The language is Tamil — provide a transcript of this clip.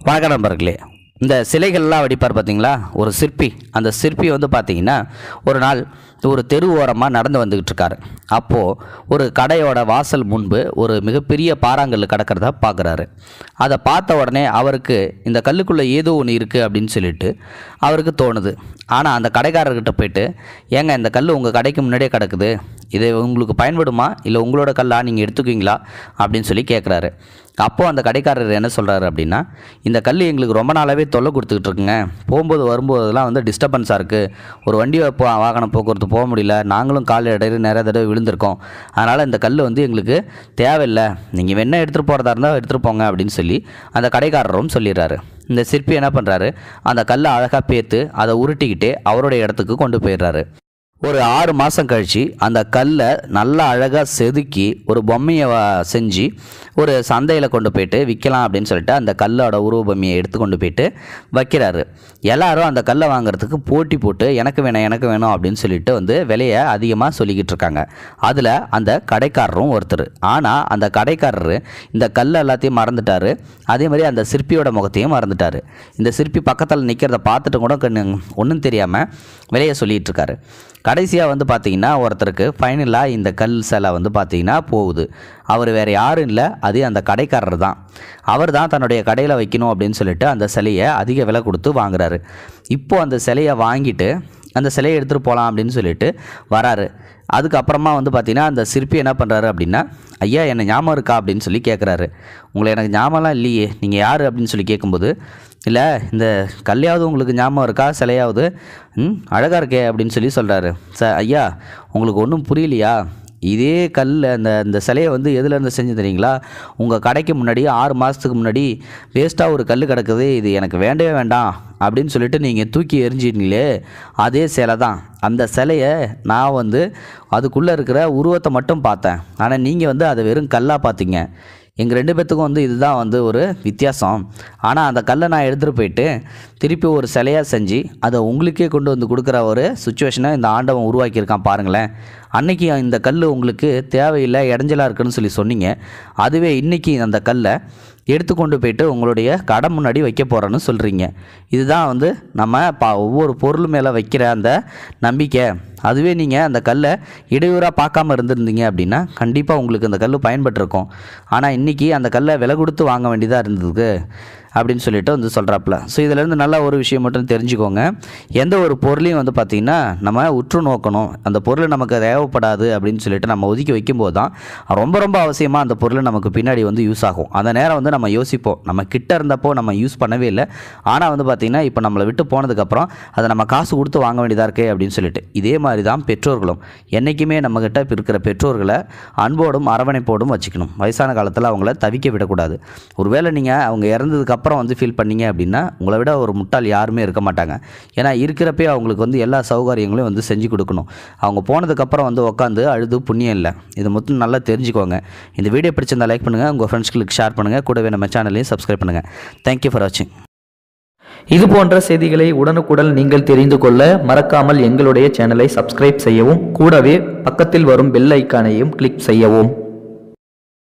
வணக்கம் நண்பர்களே இந்த சிலைகள்லாம் வடிப்பார் பார்த்தீங்களா ஒரு சிற்பி அந்த சிற்பி வந்து பார்த்தீங்கன்னா ஒரு நாள் ஒரு தெரு ஓரமாக நடந்து வந்துக்கிட்டு இருக்காரு அப்போது ஒரு கடையோட வாசல் முன்பு ஒரு மிகப்பெரிய பாறாங்கல் கிடக்கிறத பார்க்குறாரு அதை பார்த்த உடனே அவருக்கு இந்த கல்லுக்குள்ளே ஏதோ ஒன்று இருக்குது அப்படின்னு சொல்லிட்டு அவருக்கு தோணுது ஆனால் அந்த கடைக்காரர்கிட்ட போயிட்டு ஏங்க இந்த கல் உங்கள் கடைக்கு முன்னாடியே கிடக்குது இது உங்களுக்கு பயன்படுமா இல்லை உங்களோட கல்லா நீங்கள் எடுத்துக்குவீங்களா அப்படின்னு சொல்லி கேட்குறாரு அப்போது அந்த கடைக்காரர் என்ன சொல்கிறாரு அப்படின்னா இந்த கல் எங்களுக்கு ரொம்ப நாளாகவே தொல்லை கொடுத்துக்கிட்டு இருக்குங்க போகும்போது வரும்போதெல்லாம் வந்து டிஸ்டர்பன்ஸாக இருக்குது ஒரு வண்டி போ வாகனம் போக்குவரத்து போக முடியல நாங்களும் கால் இடையில நிறைய தடவை விழுந்திருக்கோம் அதனால் இந்த கல் வந்து எங்களுக்கு தேவையில்லை நீங்கள் வேணா எடுத்துகிட்டு போகிறதா இருந்தால் எடுத்துகிட்டு போங்க அப்படின்னு சொல்லி அந்த கடைக்காரரும் சொல்லிடுறாரு இந்த சிற்பி என்ன பண்ணுறாரு அந்த கல்லை அழகாக பேத்து அதை உருட்டிக்கிட்டு அவருடைய இடத்துக்கு கொண்டு போயிடுறாரு ஒரு ஆறு மாதம் கழித்து அந்த கல்லை நல்லா அழகாக செதுக்கி ஒரு பொம்மையை வ- செஞ்சு ஒரு சந்தையில் கொண்டு போயிட்டு விற்கலாம் அப்படின்னு சொல்லிட்டு அந்த கல்லோட உருவ பொம்மையை எடுத்து கொண்டு போயிட்டு வைக்கிறாரு எல்லாரும் அந்த கல்லை வாங்குறதுக்கு போட்டி போட்டு எனக்கு வேணும் எனக்கு வேணும் அப்படின்னு சொல்லிட்டு வந்து விலையை அதிகமாக சொல்லிக்கிட்டு இருக்காங்க அதில் அந்த கடைக்காரரும் ஒருத்தர் ஆனால் அந்த கடைக்காரர் இந்த கல் எல்லாத்தையும் மறந்துட்டாரு அதே மாதிரி அந்த சிற்பியோட முகத்தையும் மறந்துட்டாரு இந்த சிற்பி பக்கத்தில் நிற்கிறத பார்த்துட்டு கூட ஒன்றும் தெரியாமல் விலையை சொல்லிட்டு இருக்காரு கடைசியாக வந்து பார்த்தீங்கன்னா ஒருத்தருக்கு ஃபைனலாக இந்த கல் சிலை வந்து பார்த்தீங்கன்னா போகுது அவர் வேறு யாரும் இல்லை அது அந்த கடைக்காரர் தான் அவர் தான் தன்னுடைய கடையில் வைக்கணும் அப்படின்னு சொல்லிட்டு அந்த சிலையை அதிக விலை கொடுத்து வாங்குறாரு இப்போ அந்த சிலையை வாங்கிட்டு அந்த சிலையை எடுத்துகிட்டு போகலாம் அப்படின்னு சொல்லிட்டு வராரு அதுக்கப்புறமா வந்து பார்த்தீங்கன்னா அந்த சிற்பி என்ன பண்ணுறாரு அப்படின்னா ஐயா என்ன ஞாபகம் இருக்கா அப்படின்னு சொல்லி கேட்குறாரு உங்களை எனக்கு ஞாபகம்லாம் இல்லையே நீங்கள் யார் அப்படின்னு சொல்லி கேட்கும்போது இல்லை இந்த கல்லையாவது உங்களுக்கு ஞாபகம் இருக்கா சிலையாவது ம் அழகாக இருக்கே அப்படின்னு சொல்லி சொல்கிறாரு ச ஐயா உங்களுக்கு ஒன்றும் புரியலையா இதே கல் அந்த இந்த சிலையை வந்து எதுலேருந்து செஞ்சு தெரியுங்களா உங்கள் கடைக்கு முன்னாடி ஆறு மாதத்துக்கு முன்னாடி வேஸ்ட்டாக ஒரு கல் கிடக்குது இது எனக்கு வேண்டவே வேண்டாம் அப்படின்னு சொல்லிட்டு நீங்கள் தூக்கி எரிஞ்சிட்டீங்களே அதே சிலை தான் அந்த சிலையை நான் வந்து அதுக்குள்ளே இருக்கிற உருவத்தை மட்டும் பார்த்தேன் ஆனால் நீங்கள் வந்து அதை வெறும் கல்லாக பார்த்தீங்க எங்கள் ரெண்டு பேர்த்துக்கும் வந்து இதுதான் வந்து ஒரு வித்தியாசம் ஆனால் அந்த கல்லை நான் எடுத்துகிட்டு போயிட்டு திருப்பி ஒரு சிலையாக செஞ்சு அதை உங்களுக்கே கொண்டு வந்து கொடுக்குற ஒரு சுச்சுவேஷனை இந்த ஆண்டவன் உருவாக்கியிருக்கான் பாருங்களேன் அன்னைக்கு இந்த கல் உங்களுக்கு தேவையில்லை இடைஞ்சலாக இருக்குன்னு சொல்லி சொன்னீங்க அதுவே இன்றைக்கி அந்த கல்லை எடுத்து கொண்டு போயிட்டு உங்களுடைய கடை முன்னாடி வைக்க போகிறேன்னு சொல்கிறீங்க இதுதான் வந்து நம்ம பா ஒவ்வொரு பொருள் மேலே வைக்கிற அந்த நம்பிக்கை அதுவே நீங்கள் அந்த கல்லை இடையூறாக பார்க்காம இருந்திருந்தீங்க அப்படின்னா கண்டிப்பாக உங்களுக்கு அந்த கல் பயன்பட்டிருக்கும் ஆனால் இன்றைக்கி அந்த கல்லை விலை கொடுத்து வாங்க வேண்டியதாக இருந்ததுக்கு அப்படின்னு சொல்லிட்டு வந்து சொல்கிறாப்புல ஸோ இதிலேருந்து நல்ல ஒரு விஷயம் மட்டும் தெரிஞ்சுக்கோங்க எந்த ஒரு பொருளையும் வந்து பார்த்திங்கன்னா நம்ம உற்று நோக்கணும் அந்த பொருள் நமக்கு தேவைப்படாது அப்படின்னு சொல்லிட்டு நம்ம ஒதுக்கி வைக்கும்போது தான் ரொம்ப ரொம்ப அவசியமாக அந்த பொருள் நமக்கு பின்னாடி வந்து யூஸ் ஆகும் அந்த நேரம் வந்து நம்ம யோசிப்போம் நம்ம கிட்ட இருந்தப்போ நம்ம யூஸ் பண்ணவே இல்லை ஆனால் வந்து பார்த்திங்கன்னா இப்போ நம்மளை விட்டு போனதுக்கப்புறம் அதை நம்ம காசு கொடுத்து வாங்க வேண்டியதாக இருக்கே அப்படின்னு சொல்லிட்டு இதே மாதிரி தான் பெற்றோர்களும் என்றைக்குமே நம்மக்கிட்ட இருக்கிற பெற்றோர்களை அன்போடும் அரவணைப்போடும் வச்சுக்கணும் வயசான காலத்தில் அவங்கள தவிக்க விடக்கூடாது ஒருவேளை நீங்கள் அவங்க இறந்ததுக்கப்புறம் வந்து ஃபீல் பண்ணீங்க அப்படின்னா உங்களை விட ஒரு முட்டாள் யாருமே இருக்க மாட்டாங்க ஏன்னா இருக்கிறப்பே அவங்களுக்கு வந்து எல்லா சௌகரியங்களையும் வந்து செஞ்சு கொடுக்கணும் அவங்க போனதுக்கப்புறம் வந்து உட்காந்து அழுது புண்ணியம் இல்லை இது மொத்தம் நல்லா தெரிஞ்சுக்கோங்க இந்த வீடியோ பிடிச்சிருந்தா லைக் பண்ணுங்கள் உங்கள் ஃப்ரெண்ட்ஸ்களுக்கு ஷேர் பண்ணுங்கள் கூடவே நம்ம சேனலையும் சப்ஸ்கிரைப் பண்ணுங்கள் தேங்க்யூ ஃபார் வாட்சிங் இது போன்ற செய்திகளை உடனுக்குடன் நீங்கள் தெரிந்து கொள்ள மறக்காமல் எங்களுடைய சேனலை சப்ஸ்கிரைப் செய்யவும் கூடவே பக்கத்தில் வரும் பெல் ஐக்கானையும் கிளிக் செய்யவும்